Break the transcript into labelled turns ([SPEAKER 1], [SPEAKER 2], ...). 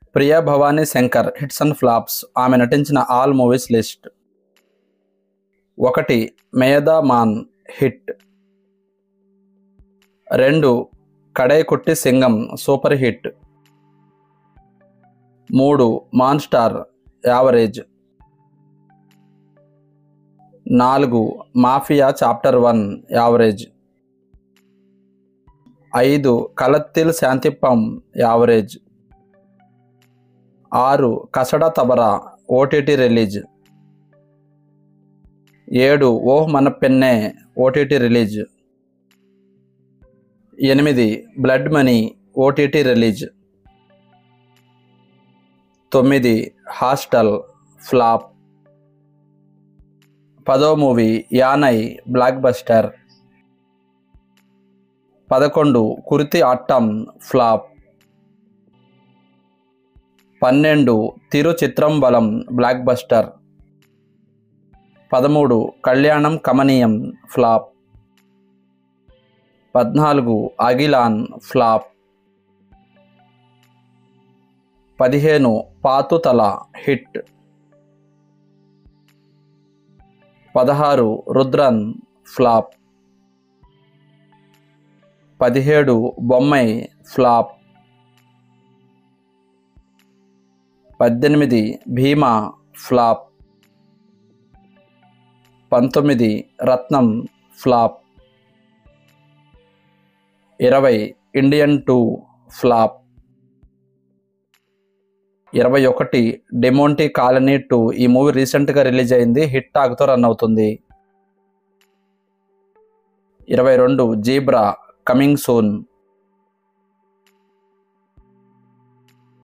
[SPEAKER 1] Priya Bhavani Shankar hits and flops ఆమె నటించిన all movies list ఒకటి మేధా మాన్ హిట్ రెండు కడై కుట్టి సింగం సూపర్ హిట్ మూడు మాన్ స్టార్ యావరేజ్ నాలుగు మాఫియా చాప్టర్ వన్ యావరేజ్ ఐదు కలత్తిల్ శాంతిప్పం యావరేజ్ ఆరు కసడ తబరా ఓటీటీ రిలీజ్ ఏడు oh Manapenne OTT release ఎనిమిది బ్లడ్ మనీ ఓటీటీ రిలీజ్ తొమ్మిది హాస్టల్ ఫ్లాప్ పదో మూవీ యానై బ్లాక్ బస్టర్ పదకొండు కుర్తి అట్టం ఫ్లాప్ పన్నెండు తిరు చిత్రం బలం బ్లాక్ బస్టర్ పదమూడు కళ్యాణం కమనీయం ఫ్లాప్ పద్నాలుగు అగిలాన్ ఫ్లాప్ పదిహేను పాతుతల హిట్ పదహారు రుద్రన్ ఫ్లాప్ పదిహేడు బొమ్మై ఫ్లాప్ పద్దెనిమిది భీమా ఫ్లాప్ పంతొమ్మిది రత్నం ఫ్లాప్ ఇరవై ఇండియన్ టూ ఫ్లాప్ ఇరవై ఒకటి డెమోంటీ కాలనీ టూ ఈ మూవీ రీసెంట్గా రిలీజ్ అయింది హిట్ టాక్తో రన్ అవుతుంది ఇరవై రెండు జీబ్రా కమింగ్ సూన్